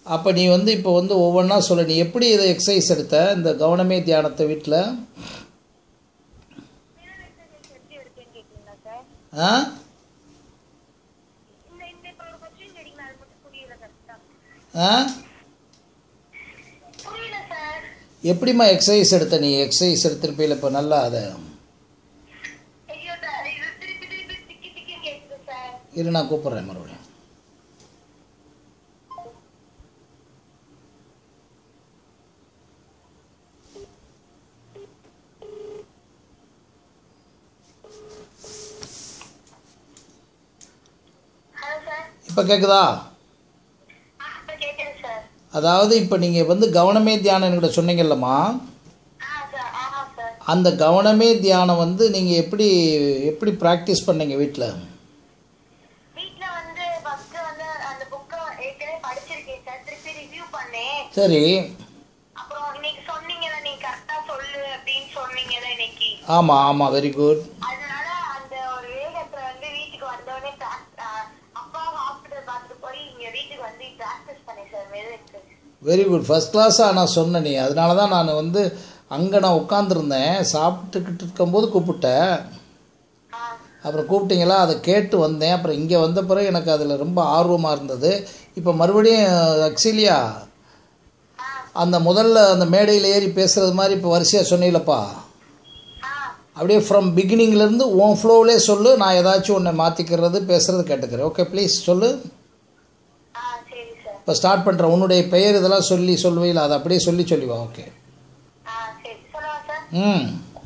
அப்போ நீ வந்து இப்போ வந்து ஒவ்வொன்றா சொல்ல நீ எப்படி இதை எக்ஸசைஸ் எடுத்த இந்த கவனமே தியானத்தை வீட்டில் எப்படி எடுத்தேன்னு கேக்குறீங்களா சார் ஆ இந்த இந்த இப்போ ஒரு கொஸ்டின் கேட்டீங்களா அது மட்டும் புரியல கரெக்டா ஆ புரியல சார் எப்படிம்மா எக்ஸசைஸ் எடுத்த நீ எக்ஸசைஸ் எடுத்திருப்பீல இப்போ நல்லா அதை ஐயோ சார் இது திருப்பி திருப்பி திக்கி திக்கி கேக்குது சார் இரு நான் கூப்பிட்றேன் மறுபடியும் ஹலோ சார் இப்போ கேட்குதா ஆ இப்போ கேட்குது சார் அதாவது இப்போ நீங்கள் வந்து கவனமே தியானம் என்கிட்ட சொன்னீங்கல்லம்மா ஆ சார் ஆமாம் சார் அந்த கவனமே தியானம் வந்து நீங்கள் எப்படி எப்படி ப்ராக்டிஸ் பண்ணீங்க வீட்டில் வீட்ல வந்து ஃபர்ஸ்ட் வந்து அந்த புக்கை ஏற்கனவே படிச்சிருக்கேன் சார் திருப்பி ரிவ்யூ பண்ணேன் சரி அப்புறம் இன்னைக்கு சொன்னீங்கல்ல நீ கரெக்டா சொல்லு அப்படின்னு சொன்னீங்கல்ல இன்னைக்கு ஆமாம் ஆமாம் வெரி குட் அதனால அந்த ஒரு வேகத்துல வந்து வீட்டுக்கு வந்தோடனே அப்பா ஹாஸ்பிட்டல் பார்த்துட்டு போய் இங்க வீட்டுக்கு வந்து பிராக்டிஸ் பண்ணேன் சார் மெதுக்கு வெரி குட் ஃபஸ்ட் கிளாஸாக நான் சொன்னேன் நீ அதனால தான் நான் வந்து அங்கே நான் உட்காந்துருந்தேன் சாப்பிட்டுக்கிட்டு இருக்கும்போது கூப்பிட்டேன் ஆ அப்புறம் கூப்பிட்டீங்களா அதை கேட்டு வந்தேன் அப்புறம் இங்கே வந்த பிறகு எனக்கு அதில் ரொம்ப ஆர்வமாக இருந்தது இப்போ மறுபடியும் அக்ஸிலியா ஆ அந்த முதல்ல அந்த மேடையில் ஏறி பேசுகிறது மாதிரி இப்போ வரிசையாக சொன்னீங்களப்பா ஆ அப்படியே ஃப்ரம் பிகினிங்லேருந்து உன் ஃப்ளோவிலே சொல்லு நான் ஏதாச்சும் ஒன்றை மாற்றிக்கிறது பேசுகிறது கேட்டுக்கிறேன் ஓகே ப்ளீஸ் சொல்லு ஆ சரி சார் இப்போ ஸ்டார்ட் பண்ணுறேன் உன்னுடைய பெயர் இதெல்லாம் சொல்லி சொல்லுவீங்களா அதை அப்படியே சொல்லி சொல்லிவா ஓகே ஆ சரி சொல்லவா சார் ம்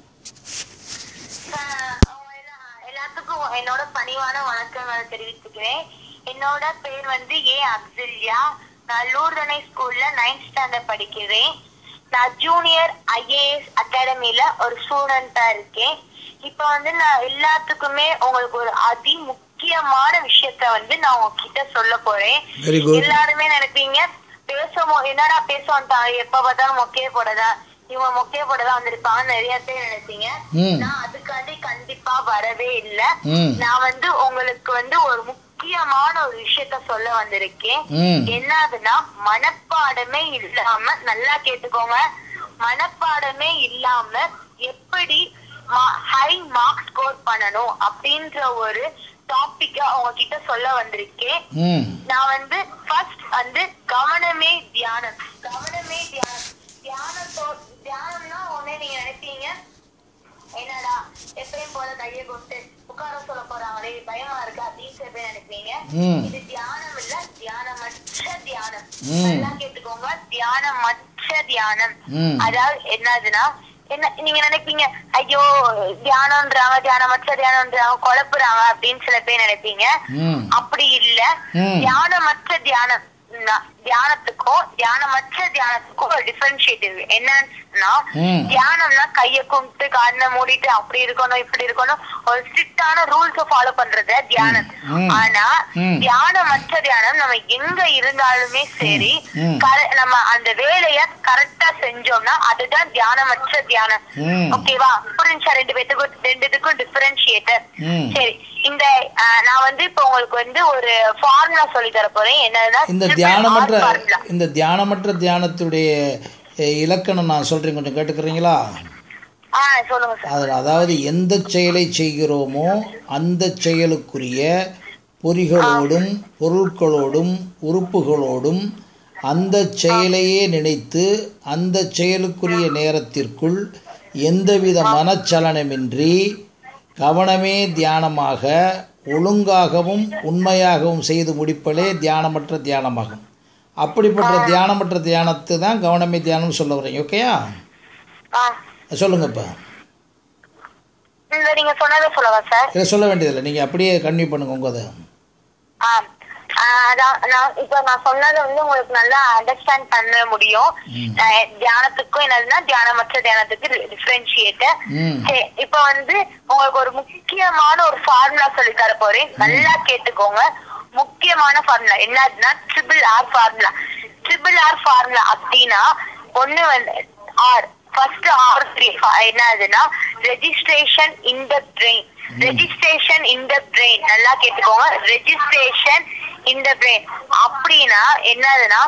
ஆஹ் அவங்க எல்லா- எல்லாத்துக்கும் என்னோட பணிவான வணக்கங்களை தெரிவித்துக்கிறேன் என்னோட பேர் வந்து ஏ அப்சில்யா நான் லூர்தனை ஸ்கூல்ல நைன்த் ஸ்டாண்டர்ட் படிக்கிறேன் நான் ஜூனியர் ஐஏஎஸ் அகாடமில ஒரு ஸ்டூடெண்டா இருக்கேன் இப்ப வந்து நான் எல்லாத்துக்குமே உங்களுக்கு ஒரு அதி முக்கியமான விஷயத்த வந்து நான் உங்ககிட்ட சொல்ல போறேன் வெரி குட் எல்லாருமே நினைப்பீங்க பேசும்போது என்னடா பேச வந்துட்டாங்க எப்ப பார்த்தாலும் மொக்கைய போடதா இவங்க மொக்கைய போடதான் வந்திருப்பாங்க நிறைய பேர் நினைப்பீங்க ம் நான் அதுக்காண்டி கண்டிப்பா வரவே இல்ல ம் நான் வந்து உங்களுக்கு வந்து ஒரு முக்கியமான ஒரு விஷயத்த சொல்ல வந்திருக்கேன் ம் என்னதுன்னா மனப்பாடமே இல்லாம நல்லா கேட்டுக்கோங்க மனப்பாடமே இல்லாம எப்படி ஹை மார்க் ஸ்கோர் பண்ணணும் அப்படின்ற ஒரு டாபிக்க உங்ககிட்ட சொல்ல வந்திருக்கேன் ம் நான் வந்து ஃபர்ஸ்ட் வந்து கவனமே தியானம் கவனமே தியானம் தியானத்தோ தியானம்னா உடனே நீங்க நினைப்பீங்க என்னடா எப்பயும் போல கையை கொண்டு உட்கார சொல்ல போறாங்களே பயமா இருக்கு அப்படின்னு சில பேர் நினைப்பீங்க ம் இது தியானம் இல்ல தியானமற்ற தியானம் ம். நல்லா கேட்டுக்கோங்க தியானமற்ற தியானம் ம் அதாவது என்னதுன்னா என்ன நீங்க நினைப்பீங்க ஐயோ தியானம்ன்றாங்க தியானமற்ற தியானம்ன்றாங்க குழப்புறாங்க அப்படின்னு சில பேர் நினைப்பீங்க ம் அப்படி இல்ல ம். தியானமற்ற தியானம் ந- தியானத்துக்கும் தியானமற்ற தியானத்துக்கும் ஒரு டிஃபரன்ஷியேட் இருக்கு என்னன்னா ம். தியானம்னா கைய கும்பிட்டு கண்ணை மூடிட்டு அப்படி இருக்கணும் இப்படி இருக்கணும் ஒரு ஸ்ட்ரிக்டான ரூல்ஸ் ஃபாலோ பண்றது தியானம் ம். ஆனா ம். தியானமற்ற தியானம் நம்ம எங்க இருந்தாலுமே சரி ம். கர- நம்ம அந்த வேலைய கரெக்டா செஞ்சோம்னா அதுதான் தியானமற்ற தியானம் ம். ஓகேவா புரிஞ்சா ரெண்டு பேத்துக்கும் ரெண்டு இதுக்கும் டிஃபரன்ஷியேட்டர் ம். சரி இந்த அஹ், நான் வந்து இப்ப உங்களுக்கு வந்து ஒரு ஃபார்முலா சொல்லி தர போறேன் என்னன்னா இந்த triple தியானமற்ற R formula. இந்த தியானமற்ற தியானத்துடைய அஹ், இலக்கணம் நான் சொல்கிறேன் கொஞ்சம் கேட்டுக்கிறீங்களா ஆ சொல்லுங்க சார் அதில் அதாவது எந்த செயலை செய்கிறோமோ அந்த செயலுக்குரிய பொறிகளோடும் பொருட்களோடும் உறுப்புகளோடும் அந்த செயலையே நினைத்து அந்த செயலுக்குரிய நேரத்திற்குள் எந்தவித மனச்சலனமின்றி கவனமே தியானமாக ஒழுங்காகவும் உண்மையாகவும் செய்து முடிப்பதே தியானமற்ற தியானமாகும் அப்படிப்பட்ட தியானமற்ற தியானத்தை தான் கவனமே தியானம்னு சொல்ல வரீங்க ஓகேயா ஆ சொல்லுங்க இப்போ இந்த நீங்க சொன்னதை சொல்லவா சார் இதை சொல்ல வேண்டியதில்லை நீங்கள் அப்படியே கன்டினியூ பண்ணுங்க உங்க அதை ஆ ஆ, அதான் நான் இப்ப நான் சொன்னதை வந்து உங்களுக்கு நல்லா அண்டர்ஸ்டாண்ட் பண்ண முடியும் அஹ், தியானத்துக்கும் என்னதுன்னா தியானமற்ற தியானத்துக்கு டிஃபரன்ஷியேட்டர் ம் சரி, இப்ப வந்து உங்களுக்கு ஒரு முக்கியமான ஒரு ஃபார்முலா சொல்லி தர போறேன் நல்லா கேட்டுக்கோங்க முக்கியமான ஃபார்முலா என்னதுன்னா triple R formula triple R formula அப்படின்னா ஒண்ணு வந்து ஆர் ஃபர்ஸ்ட் ஆர் த்ரீ என்னதுன்னா registration in the brain registration in the brain நல்லா கேட்டுக்கோங்க ரெஜிஸ்ட்ரேஷன் இன் த பிரெயின் அப்படின்னா என்னதுன்னா the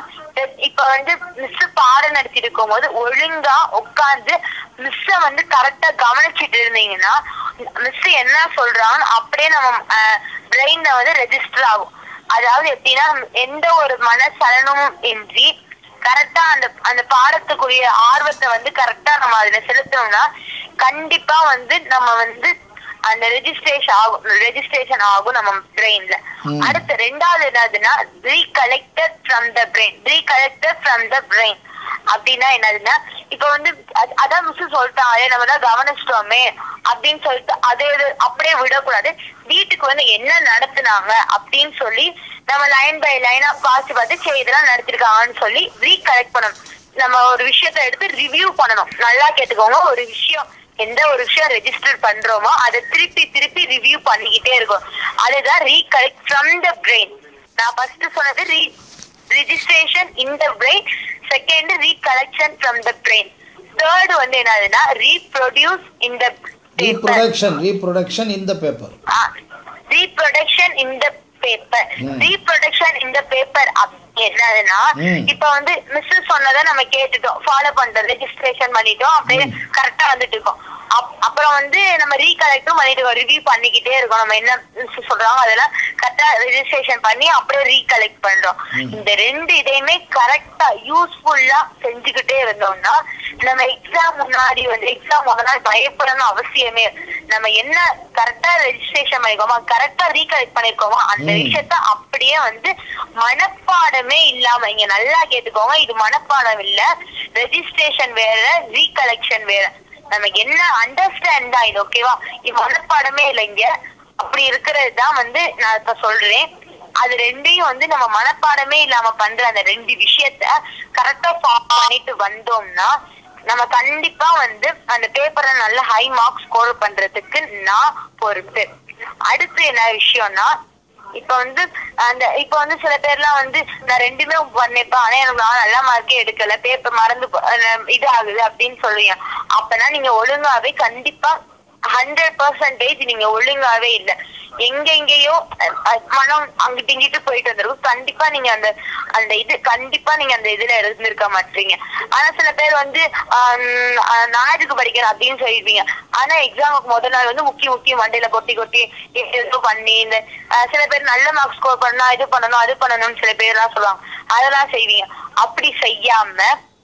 எப்- இப்ப வந்து மிஸ் பாடம் நடத்திட்டு இருக்கும்போது ஒழுங்கா உட்கார்ந்து மிஸ்ஸ வந்து கரெக்டா கவனிச்சிட்டு இருந்தீங்கன்னா மிஸ் என்ன சொல்றாங்கன்னு அப்படியே நம்ம பிரெயின்ல வந்து ரெஜிஸ்டர் ஆகும் அதாவது எப்படின்னா எந்த ஒரு மனசலனமும் இன்றி கரெக்டா அந்த அந்த பாடத்துக்குரிய ஆர்வத்தை வந்து கரெக்டா நம்ம அதுல செலுத்தணும்னா கண்டிப்பா வந்து நம்ம வந்து அந்த ரெஜிஸ்ட்ரேஷன் ஆகும் ரெஜிஸ்ட்ரேஷன் ஆகும் நம்ம பிரெயின்ல ம். அடுத்து ரெண்டாவது என்னதுன்னா recollected from the brain recollected from the brain அப்படின்னா என்னதுன்னா இப்ப வந்து அ- அதான் மிஸ் சொல்லிட்டாங்க நம்ம தான் கவனிச்சிட்டோமே அப்படின்னு சொல்லிட்டு அதே இது அப்படியே விடக்கூடாது வீட்டுக்கு வந்து என்ன நடத்துனாங்க அப்படின்னு சொல்லி நம்ம லைன் பை லைனா பாத்து பார்த்து சரி இதெல்லாம் நடத்திருக்காங்கன்னு சொல்லி ரீகலெக்ட் பண்ணணும் நம்ம ஒரு விஷயத்த எடுத்து ரிவ்யூ பண்ணணும் நல்லா கேட்டுக்கோங்க ஒரு விஷயம் எந்த ஒரு விஷயம் ரெஜிஸ்டர் பண்றோமோ அதை திருப்பி திருப்பி ரிவ்யூ பண்ணிக்கிட்டே இருக்கும் அதுதான் ரீகலெக்ட் ஃப்ரம் த பிரெயின் நான் ஃபர்ஸ்ட் சொன்னது re registration in the brain second recollection from the brain third வந்து என்னதுன்னா reproduce in the reproduction reproduction இந்த paper reproduction in the paper ம். ரீப்ரொடக்ஷன் இன் த பேப்பர் என்னதுன்னா ம். இப்ப வந்து மிஸ் சொன்னதை நம்ம கேட்டுட்டோம் ஃபாலோ பண்றோம் ரெஜிஸ்ட்ரேஷன் பண்ணிட்டோம் அப்படியே கரெக்டா வந்துட்டு இருக்கோம் அப்- அப்புறம் வந்து நம்ம ரீகலெக்டும் பண்ணிட்டு இருக்கோம் ரிவ்யூ பண்ணிக்கிட்டே இருக்கோம் நம்ம என்ன மிஸ் சொல்றாங்க அதெல்லாம் கரெக்டா ரெஜிஸ்ட்ரேஷன் பண்ணி அப்படியே ரீகலெக்ட் பண்றோம் ம். இந்த ரெண்டு இதையுமே கரெக்டா யூஸ்ஃபுல்லா செஞ்சுக்கிட்டே இருந்தோம்னா நம்ம எக்ஸாம் முன்னாடி வந்து எக்ஸாம் முத நாள் பயப்படணும் அவசியமே இல்ல. நம்ம என்ன கரெக்டா ரெஜிஸ்ட்ரேஷன் பண்ணிருக்கோமோ கரெக்டா ரீகலெக்ட் பண்ணிருக்கோமோ அந்த ம். விஷயத்த அப்படியே வந்து மனப்பாடமே இல்லாம இங்க நல்லா கேட்டுக்கோங்க இது மனப்பாடம் இல்ல ரெஜிஸ்ட்ரேஷன் வேற ரீகலெக்ஷன் வேற நமக்கு என்ன அண்டர்ஸ்டாண்ட் தான் இது ஓகேவா இது மனப்பாடமே இல்லை இங்க அப்படி இருக்கிறது தான் வந்து நான் இப்ப சொல்றேன் அது ரெண்டையும் வந்து நம்ம மனப்பாடமே இல்லாம பண்ற அந்த ரெண்டு விஷயத்த கரெக்டா ஃபாலோ பண்ணிட்டு வந்தோம்னா நம்ம கண்டிப்பா வந்து அந்த பேப்பரை நல்ல ஹை மார்க்ஸ் ஸ்கோர் பண்றதுக்கு நான் பொறுப்பு அடுத்து என்ன விஷயம்னா இப்ப வந்து அந்த இப்ப வந்து சில பேர்லாம் வந்து நான் ரெண்டுமே பண்ணேப்பா ஆனா எனக்கு நான் நல்ல மார்க்கே எடுக்கல பேப்பர் மறந்து போ- அஹ் இது ஆகுது அப்படின்னு சொல்லுவீங்க அப்பனா நீங்க ஒழுங்காவே கண்டிப்பா ஹண்ட்ரட் பர்சன்டேஜ் நீங்க ஒழுங்காவே இல்ல எங்கெங்கேயோ அஹ், அஹ், மனம் அங்கிட்டு இங்கிட்டு போயிட்டு வந்திருக்கும் கண்டிப்பா நீங்க அந்த அந்த இது கண்டிப்பா நீங்க அந்த இதுல இருந்திருக்க மாட்டீங்க ஆனா சில பேர் வந்து ஆம், அஹ், நான் எதுக்கு படிக்கிறேன் அப்படின்னு சொல்லிருப்பீங்க ஆனா எக்ஸாமுக்கு முதல் நாள் வந்து முக்கிய முக்கிய மண்டையில கொட்டி கொட்டி ஏதோ பண்ணி இந்த அஹ், சில பேர் நல்ல மார்க் ஸ்கோர் பண்ணா இது பண்ணணும் அது பண்ணணும்னு சில பேர் எல்லாம் சொல்லுவாங்க அதெல்லாம் செய்வீங்க அப்படி செய்யாம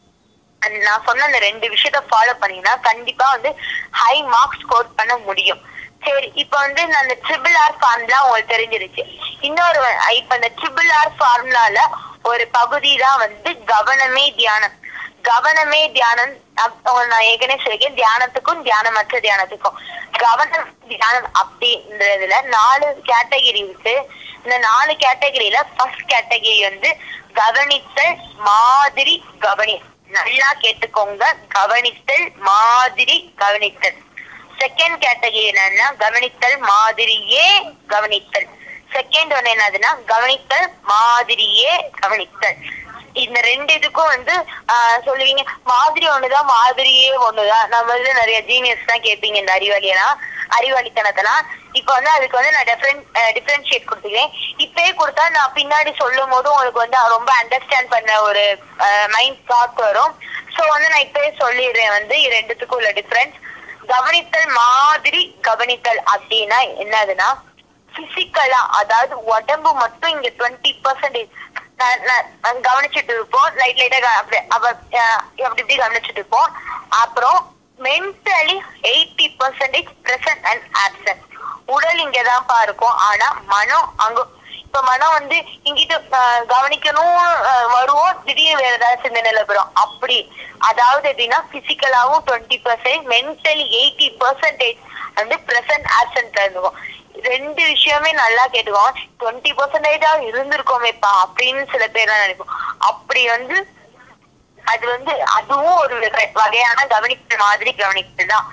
அந்த நான் சொன்ன அந்த ரெண்டு விஷயத்த ஃபாலோ பண்ணீங்கன்னா கண்டிப்பா வந்து ஹை மார்க்ஸ் ஸ்கோர் பண்ண முடியும் சரி இப்ப வந்து நான் அந்த ட்ரிபிள் ஆர் ஃபார்முலா உங்களுக்கு தெரிஞ்சிருச்சு இன்னொரு வ- இப்ப இந்த ட்ரிபிள் ஆர் ஃபார்முலால ஒரு பகுதி தான் வந்து கவனமே தியானம் கவனமே தியானம் அப்- உங்களுக்கு நான் ஏற்கனவே சொல்லியிருக்கேன் தியானத்துக்கும் தியானமற்ற தியானத்துக்கும் கவனம் தியானம் அப்படின்றதுல நாலு கேட்டகரி இருக்கு இந்த நாலு கேட்டகரியில ஃபர்ஸ்ட் கேட்டகரி வந்து கவனித்தல் மாதிரி கவனி நல்லா கேட்டுக்கோங்க கவனித்தல் மாதிரி கவனித்தல் செகண்ட் கேட்டகரி என்னன்னா கவனித்தல் மாதிரியே கவனித்தல் செகண்ட் ஒன்னு என்னதுன்னா கவனித்தல் மாதிரியே கவனித்தல் இந்த ரெண்டு இதுக்கும் வந்து ஆஹ், சொல்லுவீங்க மாதிரி ஒண்ணுதான் மாதிரியே ஒண்ணுதான் நம்ம வந்து நிறைய ஜீனியஸ் தான் கேட்பீங்க இந்த அறிவாளியெல்லாம் அறிவாளித்தனத்தெல்லாம் இப்ப வந்து அதுக்கு வந்து நான் டிஃபரெண்ட் டிஃபரன்ஷியேட் கொடுத்துக்கிறேன் இப்பயே கொடுத்தா நான் பின்னாடி சொல்லும் போது உங்களுக்கு வந்து ரொம்ப அண்டர்ஸ்டாண்ட் பண்ண ஒரு மைண்ட் தாட் வரும் சோ வந்து நான் இப்பயே சொல்லிடுறேன் வந்து இது ரெண்டுத்துக்கும் உள்ள டிஃபரன்ஸ் கவனித்தல் மாதிரி கவனித்தல் அப்படின்னா என்னதுன்னா பிசிக்கலா அதாவது உடம்பு மட்டும் இங்க டுவெண்ட்டி பர்சன்டேஜ் கவனிச்சுட்டு இருப்போம் லைட் லைட்டா அப்படி அப்ப- அஹ் அப்படி இப்படி கவனிச்சுட்டு இருப்போம் அப்புறம் mentally eighty percentage present and absent உடல் இங்கதான்ப்பா இருக்கும் ஆனா மனம் அங்க இப்ப மனம் வந்து இங்கிட்டு அஹ், கவனிக்கணும் அஹ், வருவோம் திடீர்னு வேற ஏதாவது சிந்தனையில போறோம் அப்படி அதாவது எப்படின்னா பிசிக்கலாவும் twenty percentage mentally eighty percentage வந்து பிரசன்ட் ஆப்சன்ட்ல இருந்துக்கும் ரெண்டு விஷயமே நல்லா கேட்டுக்கோங்க டுவெண்ட்டி பர்சன்டேஜா இருந்திருக்கோமேப்பா அப்படின்னு சில பேர் நினைப்போம் அப்படி வந்து அது வந்து அதுவும் ஒரு வகை- வகையான கவனிப்பு மாதிரி கவனிப்பு தான்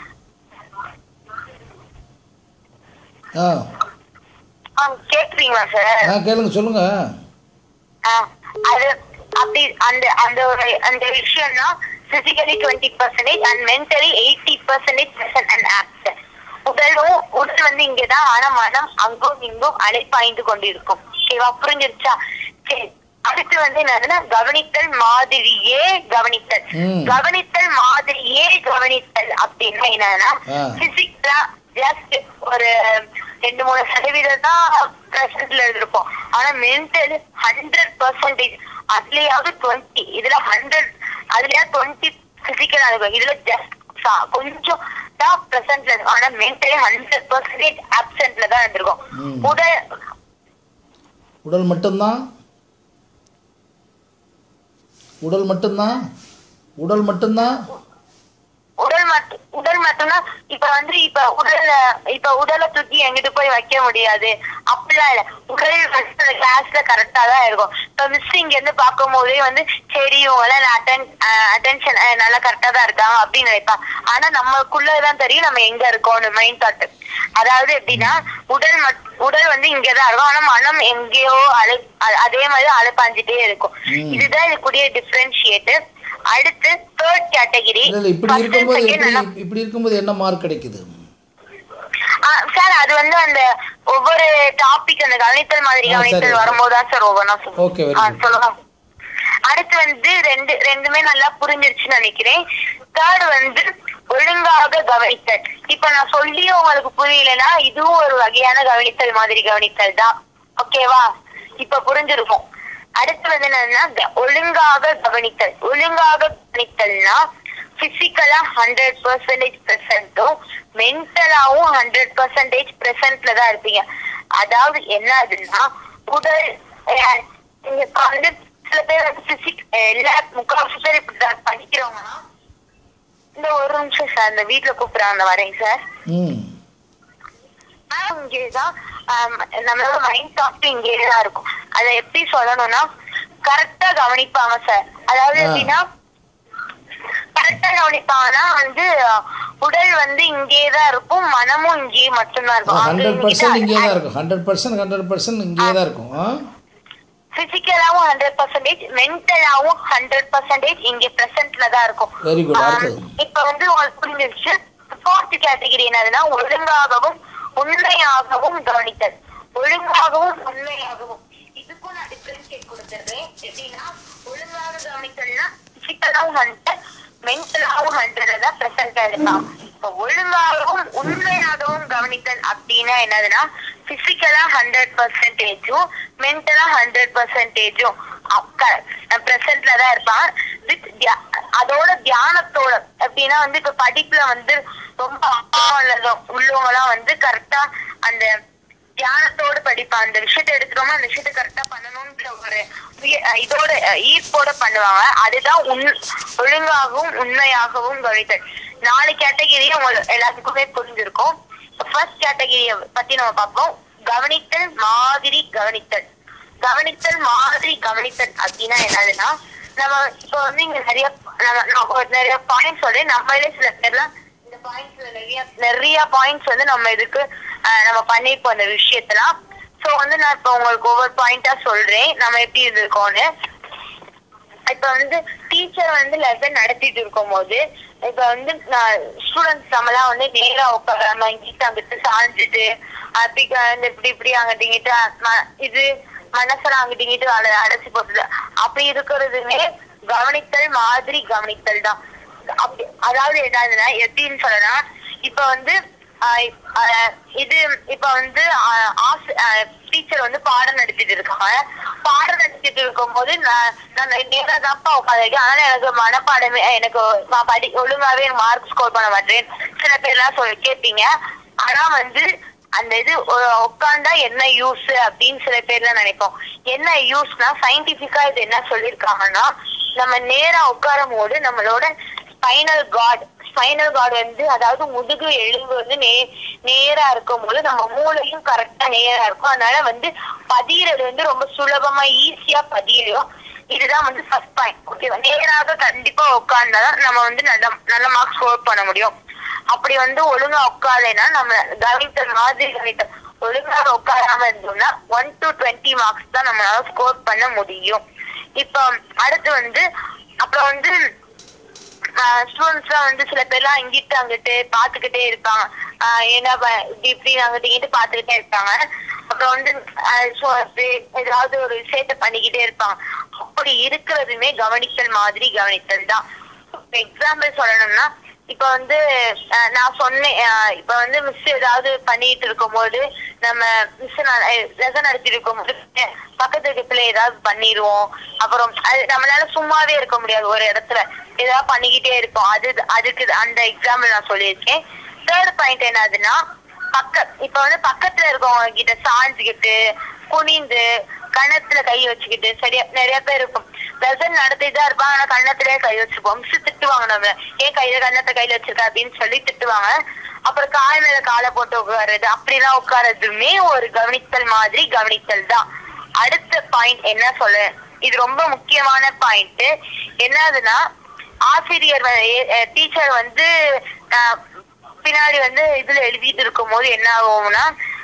ஆ ஆ, கேக்குறீங்களா சார் ஆ கேளுங்க சொல்லுங்க ஆ, அது அப்படி அந்த அந்த ஒரு அந்த விஷயம்னா physically twenty percentage and mentally eighty percentage present and absent உடலும் உடல் வந்து இங்கதான் ஆனா மனம் அங்கும் இங்கும் அலைப்பாய்ந்து கொண்டிருக்கும் ஓகேவா புரிஞ்சிருச்சா சரி அடுத்து வந்து என்னதுன்னா கவனித்தல் மாதிரியே கவனித்தல் ம். கவனித்தல் மாதிரியே கவனித்தல் அப்படின்னா என்னன்னா ஆ. பிசிக்ஸா ஜஸ்ட் ஒரு ரெண்டு மூணு சதவீதம் தான் பிரசன்ட்ல இருந்திருப்போம் ஆனா மென்டல் ஹண்ட்ரட் பர்சன்டேஜ் அதுலயாவது டுவெண்ட்டி இதுல ஹண்ட்ரட் அதுலயாவது டுவெண்ட்டி பிசிக்கலா இருக்கும் இதுல ஜஸ்ட் கொஞ்சம் தான் பிரசன்ட்ல இருக்கும் ஆனா மென்டலி ஹண்ட்ரட் பர்சன்டேஜ் ஆப்சென்ட்ல தான் இருந்திருக்கும் ம். உடல் உடல் மட்டும்தான் உடல் மட்டும்தான் உடல் மட்டும்தான் உடல் மட்டும் உடல் மட்டும்தான் இப்ப வந்து இப்ப உடல்ல இப்ப உடலை தூக்கி எங்கிட்டு போய் வைக்க முடியாது அப்படிலாம் இல்ல உடல் வந்து கிளாஸ்ல கரெக்டா தான் இருக்கும் இப்ப மிஸ் இங்க இருந்து பார்க்கும் போதே வந்து சரி இவங்க எல்லாம் அட்டன் அட்டென்ஷன் நல்லா கரெக்டா தான் இருக்காங்க அப்படின்னு நினைப்பாங்க ஆனா நம்மளுக்குள்ளதான் தெரியும் நம்ம எங்க இருக்கோம்னு மைண்ட் தாட் அதாவது எப்படின்னா உடல் மட்- உடல் வந்து இங்கதான் இருக்கும் ஆனா மனம் எங்கேயோ அழு அ- அதே மாதிரி அழுப்பாஞ்சிட்டே இருக்கும் ம். இதுதான் இதுக்குரிய டிஃபரன்ஷியேட் அடுத்து தேர்ட் கேட்டகரி இல்லை இல்லை இப்படி இருக்கும்போது எப்படி இப்படி இருக்கும்போது என்ன மார்க் கிடைக்குது சார் அது வந்து அந்த ஒவ்வொரு டாபிக் அந்த கவனித்தல் மாதிரி ஆ, சரி. கவனித்தல் வரும்போது தான் சார் ஒவ்வொன்றா Okay, very good. சொல்லுங்க அடுத்து வந்து ரெண்டு ரெண்டுமே நல்லா புரிஞ்சிருச்சுன்னு நினைக்கிறேன் தேர்ட் வந்து ஒழுங்காக கவனித்தல் இப்ப நான் சொல்லியும் உங்களுக்கு புரியலன்னா இதுவும் ஒரு வகையான கவனித்தல் மாதிரி கவனித்தல் தான் ஓகேவா இப்ப புரிஞ்சிருக்கும் அடுத்து வந்து என்னன்னா க- ஒழுங்காக கவனித்தல் ஒழுங்காக கவனித்தல்னா பிசிக்கலா ஹண்ட்ரட் பர்சன்டேஜ் பிரசன்ட்டும் மென்டலாவும் ஹண்ட்ரட் பர்சன்டேஜ் பிரசன்ட்ல தான் இருப்பீங்க அதாவது என்ன ஆகுதுன்னா உடல் அஹ், இங்க இப்ப வந்து சில பேர் வந்து பிசிக் எல்லா முக்காவாசி பேர் இப்படி படிக்கிறவங்கன்னா இந்த ஒரு நிமிஷம் சார் இந்த வீட்டுல கூப்பிடுறாங்க வரேன் சார் ம் இங்கேதான் ஆம், நம்மளோட மைண்ட் தாட் இங்கேதான் இருக்கும் அதை எப்படி சொல்லணும்னா கரெக்டா கவனிப்பாங்க சார் அதாவது ஆ. எப்படின்னா கரெக்டா கவனிப்பாங்கன்னா வந்து உடல் வந்து இங்கேதான் இருக்கும் மனமும் இங்கேயே மட்டும்தான் இருக்கும் ஹண்ட்ரட் பர்சன்ட் இங்கே தான் இருக்கும் ஹண்ட்ரட் பர்சன்ட் ஹண்ட்ரட் பர்சன்ட் இங்கே தான் இருக்கும் ஆ பிசிக்கலாவும் ஹண்ட்ரட் பர்சன்டேஜ் மென்டலாவும் ஹண்ட்ரட் பர்சன்டேஜ் இங்க பிரசன்ட்ல தான் இருக்கும் Very good. ஆம், அடுத்தது. இப்ப வந்து உங்களுக்கு புரிஞ்சிருச்சு ஃபோர்த் கேட்டகரி என்னதுன்னா ஒழுங்காகவும் உண்மையாகவும் கவனித்தல் ஒழுங்காகவும் உண்மையாகவும் இதுக்கும் நான் டிஃபரன்ஷியேட் கொடுத்துறேன் எப்படின்னா ஒழுங்காக கவனித்தல்னா பிசிக்கலாவும் ஹண்ட்ரட் மென்டலாவும் ஹண்ட்ரட் தான் பிரசன்டா இருக்கான் இப்ப ஒழுங்காகவும் உண்மையாகவும் கவனித்தல் அப்படின்னா என்னதுன்னா பிசிக்கலா ஹண்ட்ரட் பர்சன்டேஜும் மென்டலா ஹண்ட்ரட் பர்சன்டேஜும் பிரசன்ட்ல தான் இருப்பான் வித் அதோட தியானத்தோட எப்படின்னா வந்து இப்ப படிப்புல வந்து ரொம்ப ஆர்வம் உள்ளதும் உள்ளவங்க எல்லாம் வந்து கரெக்டா அந்த தியானத்தோட படிப்பான் அந்த விஷயத்தை எடுக்கிறோமோ அந்த விஷயத்தை கரெக்டா பண்ணணும்ன்ற ஒரு உய- இதோட அஹ், ஈர்ப்போட பண்ணுவாங்க அதுதான் உண் ஒழுங்காகவும் உண்மையாகவும் கவனித்தல் நாலு கேட்டகரியும் உங்களுக்கு எல்லாத்துக்குமே புரிஞ்சிருக்கும் ஃபர்ஸ்ட் கேட்டகரிய பத்தி நம்ம பார்ப்போம் கவனித்தல் மாதிரி கவனித்தல் கவனித்தல் மாதிரி கவனித்தல் அப்படின்னா என்னதுன்னா நம்ம இப்ப வந்து இங்க நிறைய நம்ம நான் ஒரு நிறைய பாயிண்ட்ஸ் சொல்றேன் நம்மளே சில பேர்லாம் இந்த பாயிண்ட்ஸ்ல நிறைய நிறைய பாயிண்ட்ஸ் வந்து நம்ம இதுக்கு அஹ், நம்ம பண்ணிருப்போம் இந்த விஷயத்தெல்லாம் சோ வந்து நான் இப்ப உங்களுக்கு ஒவ்வொரு பாயிண்டா சொல்றேன் நம்ம எப்படி இருந்திருக்கோம்னு இப்ப வந்து டீச்சர் வந்து லெசன் நடத்திட்டு இருக்கும் போது இப்ப வந்து ஸ்டூடெண்ட்ஸ் நம்மலாம் வந்து நேரா உட்காராம இங்கிட்டு அங்கிட்டு சாஞ்சிட்டு அப்படி இந்த இப்படி இப்படி அங்கிட்டு இங்கிட்டு ம- இது மனசெல்லாம் அங்கிட்டு இங்கிட்டு அட- அடைச்சு போட்டுது அப்படி இருக்கிறதுமே கவனித்தல் மாதிரி கவனித்தல் தான் அப்படி அதாவது என்னதுன்னா எப்படின்னு சொல்லலாம் இப்ப வந்து ஆஹ் ஆஹ் இது இப்ப வந்து டீச்சர் வந்து பாடம் நடத்திட்டு இருக்காங்க பாடம் நடத்திட்டு இருக்கும்போது நான் நான் நேரா தான்ப்பா உட்காந்துருக்கேன் ஆனா எனக்கு மனப்பாடமே எனக்கு நான் படி ஒழுங்காவே மார்க் ஸ்கோர் பண்ண மாட்டேன் சில பேர்லாம் சொல் கேட்பீங்க ஆனா வந்து அந்த இது ஒ- உட்கார்ந்தா என்ன யூஸ் அப்படின்னு சில பேர்லாம் நினைப்போம் என்ன யூஸ்னா சயின்டிபிக்கா இது என்ன சொல்லியிருக்காங்கன்னா நம்ம நேரா உட்காரும் போது நம்மளோட ஸ்பைனல் கார்டு ஸ்பைனல் கார்டு வந்து அதாவது முதுகு எலும்பு வந்து நே நேரா இருக்கும் போது நம்ம மூளையும் கரெக்டா நேரா இருக்கும் அதனால வந்து பதியறது வந்து ரொம்ப சுலபமா ஈஸியா பதியும் இதுதான் வந்து ஃபர்ஸ்ட் பாயிண்ட் ஓகேவா நேராக கண்டிப்பா உட்கார்ந்தாதான் நம்ம வந்து நல்ல நல்ல மார்க் ஸ்கோர் பண்ண முடியும் அப்படி வந்து ஒழுங்கா உட்காரலைன்னா நம்ம கவனித்த மாதிரி கவனித்த ஒழுங்காக உட்காராம இருந்தோம்னா ஒன் டு டுவெண்ட்டி மார்க்ஸ் தான் நம்மளால ஸ்கோர் பண்ண முடியும் இப்போ அடுத்து வந்து அப்புறம் வந்து ஸ்டூடெண்ட்ஸ்லாம் வந்து சில பேர்லாம் இங்கிட்டு அங்கிட்டு பாத்துக்கிட்டே இருப்பாங்க ஆஹ் என்ன ப- இப்படி இப்படி அங்கிட்டு இங்கிட்டு பாத்துக்கிட்டே இருப்பாங்க அப்புறம் வந்து அஹ், so, அது- ஏதாவது ஒரு விஷயத்த பண்ணிக்கிட்டே இருப்பாங்க அப்படி இருக்கிறதுமே கவனித்தல் மாதிரி கவனித்தல் தான் எக்ஸாம்பிள் சொல்லணும்னா இப்ப வந்து அஹ், நான் சொன்னேன் அஹ், இப்ப வந்து மிஸ் ஏதாவது பண்ணிட்டு இருக்கும்போது நம்ம மிஸ் லெசன் நடத்திட்டு இருக்கும்போது பக்கத்து இருக்க பிள்ளை ஏதாவது பண்ணிடுவோம் அப்புறம் அது நம்மளால சும்மாவே இருக்க முடியாது ஒரு இடத்துல ஏதாவது பண்ணிக்கிட்டே இருப்போம் அது அதுக்கு அந்த எக்ஸாம்பிள் நான் சொல்லியிருக்கேன் தேர்ட் பாயிண்ட் என்னதுன்னா பக்க இப்ப வந்து பக்கத்துல இருக்கவங்க கிட்ட சாஞ்சுக்கிட்டு குனிந்து கணத்துல கை வச்சுக்கிட்டு சரியா நிறைய பேர் இருக்கும் லெசன் நடத்திட்டு தான் இருப்பாங்க ஆனா கண்ணத்திலேயே கை வச்சுப்போம் மிஸ் திட்டுவாங்க நம்ம ஏன் கையில கண்ணத்தை கையில வச்சிருக்க அப்படின்னு சொல்லி திட்டுவாங்க அப்புறம் கால் மேல காலை போட்டு உட்காருறது அப்படிலாம் உட்காரதுமே ஒரு கவனித்தல் மாதிரி கவனித்தல் தான் அடுத்த பாயிண்ட் என்ன சொல்ல இது ரொம்ப முக்கியமான பாயிண்ட் என்னதுன்னா ஆசிரியர் டீச்சர் வந்து அஹ், பின்னாடி வந்து இதுல எழுதிட்டு இருக்கும் போது என்ன ஆகும்னா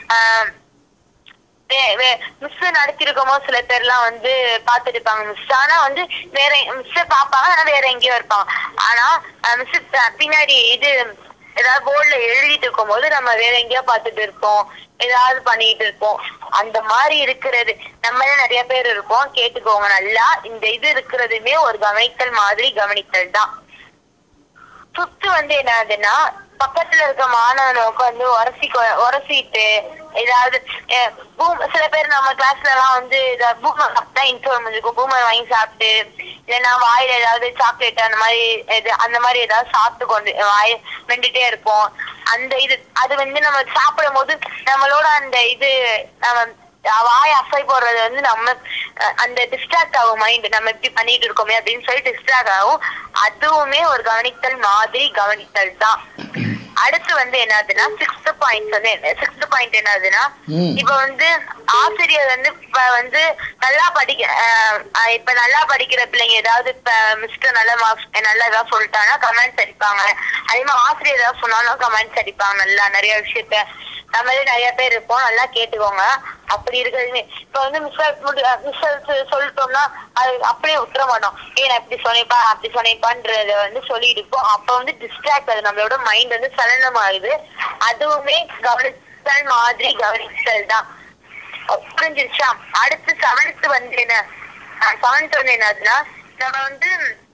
மிஸ் நடத்திருக்கும் போது சில பேர்லாம் வந்து பாத்துட்டு இருப்பாங்க மிஸ் ஆனா வந்து வேற மிஸ் பாப்பாங்க ஆனா வேற எங்கேயோ இருப்பாங்க ஆனா மிஸ் பின்னாடி இது ஏதாவது போர்டுல எழுதிட்டு இருக்கும் போது நம்ம வேற எங்கேயோ பாத்துட்டு இருப்போம் ஏதாவது பண்ணிட்டு இருப்போம் அந்த மாதிரி இருக்கிறது நம்மள நிறைய பேர் இருப்போம் கேட்டுக்கோங்க நல்லா இந்த இது இருக்கிறதுமே ஒரு கவனித்தல் மாதிரி கவனித்தல் தான் சுத்து வந்து என்னதுன்னா பக்கத்துல இருக்க மாணவனுக்கு வந்து உரசி உரசிட்டு ஏதாவது அஹ், boom- சில பேர் நம்ம கிளாஸ்ல எல்லாம் வந்து பூமர் சாப்பிட்டா இன்ஃபார்ம் இருக்கும் பூமர் வாங்கி சாப்பிட்டு இல்லைன்னா வாயில ஏதாவது சாக்லேட் அந்த மாதிரி இது அந்த மாதிரி ஏதாவது சாப்பிட்டு கொண்டு வாய் மெண்டுட்டே இருப்போம் அந்த இது அது வந்து நம்ம சாப்பிடும் போது நம்மளோட அந்த இது நம்ம வாய் அசை போடுறது வந்து நம்ம அஹ், அந்த டிஸ்ட்ராக்ட் ஆகும் மைண்ட் நம்ம இப்படி பண்ணிட்டு இருக்கோமே அப்படின்னு சொல்லி டிஸ்ட்ராக்ட் ஆகும் அதுவுமே ஒரு கவனித்தல் மாதிரி கவனித்தல் தான் அடுத்து வந்து என்னதுன்னா சிக்ஸ்த் பாயிண்ட் வந்து சிக்ஸ்த் பாயிண்ட் என்னதுன்னா ம். இப்ப வந்து ஆசிரியர் வந்து இப்ப வந்து நல்லா படிக்க அஹ், அஹ், இப்ப நல்லா படிக்கிற பிள்ளைங்க ஏதாவது இப்ப மிஸ்டர் நல்ல மார்க்ஸ் நல்லா ஏதாவது சொல்லிட்டாங்கன்னா கமெண்ட்ஸ் அடிப்பாங்க அதே மாதிரி ஆசிரியர் ஏதாவது சொன்னாலும் கமெண்ட்ஸ் அடிப்பாங்க நல்லா நிறைய விஷயத்த நம்மளே நிறைய பேர் இருப்போம் நல்லா கேட்டுக்கோங்க அப்படி இருக்கிறது இப்ப வந்து மிஸ் மிஸ் சொல்லிட்டோம்னா அது அப்படியே விட்டுற மாட்டோம் ஏ நான் இப்படி சொன்னேப்பா அப்படி சொன்னேப்பான்றத வந்து சொல்லிட்டு இருப்போம் அப்ப வந்து டிஸ்ட்ராக்ட் ஆகுது நம்மளோட மைண்ட் வந்து சலனமாகுது அதுவுமே கவனித்தல் மாதிரி கவனித்தல் தான் புரிஞ்சிருச்சா அடுத்து செவன்த் வந்து என்ன செவன்த் வந்து என்னதுன்னா நம்ம வந்து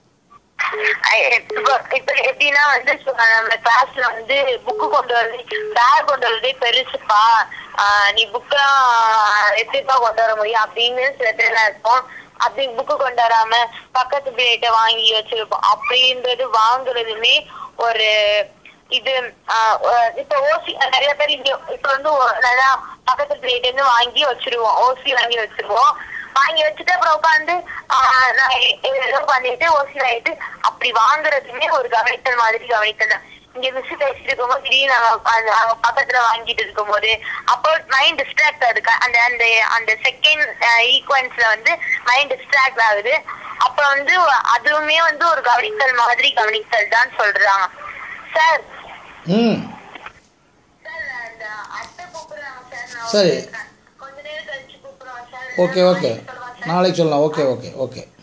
அஹ் இப்போ இப்ப எப்படின்னா வந்து இப்ப நம்ம கிளாஸ்ல வந்து புக்கு கொண்டு வரது பேக் கொண்டு வரதே பெருசுப்பா ஆஹ் நீ புக்கெல்லாம் எப்படிப்பா கொண்டு வர முடியும் அப்படின்னு சில பேர்லாம் இருப்போம் அப்படி புக்கு கொண்டு வராம பக்கத்து பிள்ளைகிட்ட வாங்கி வச்சிருப்போம் அப்படின்றது வாங்குறதுமே ஒரு இது ஆஹ் அஹ் இப்ப ஓசி நிறைய பேர் இங்க இப்ப வந்து ஒ- நல்லா பக்கத்து பிளேட் இருந்து வாங்கி வச்சிருவோம் ஓசி வாங்கி வச்சிருவோம் வாங்கி வச்சுட்டு அப்புறம் உட்காந்து நான் எ- ஏதோ பண்ணிட்டு ஓசி வாங்கிட்டு அப்படி வாங்குறதுமே ஒரு கவனித்தல் மாதிரி கவனித்தல் தான். இங்க மிஸ் பேசிட்டு இருக்கும்போது திடீர்னு அவங்க அந்த- அவங்க பக்கத்துல வாங்கிட்டு இருக்கும்போது அப்போ மைண்ட் டிஸ்ட்ராக்ட் ஆகுது க- அந்த அந்த அந்த செகண்ட் ஈக்குவன்ஸ்ல வந்து மைண்ட் டிஸ்ட்ராக்ட் ஆகுது அப்ப வந்து அதுவுமே வந்து ஒரு கவனித்தல் மாதிரி கவனித்தல் தான் சொல்றாங்க சார் ம் சார் அந்த அத்தை கூப்பிடுறாங்க சார் நான் சரி. கொஞ்ச நேரம் கழிச்சு கூப்பிடுறோம் சார் ஓகே ஓகே நாளைக்கு சொல்லலாம் ஓகே ஓகே ஓகே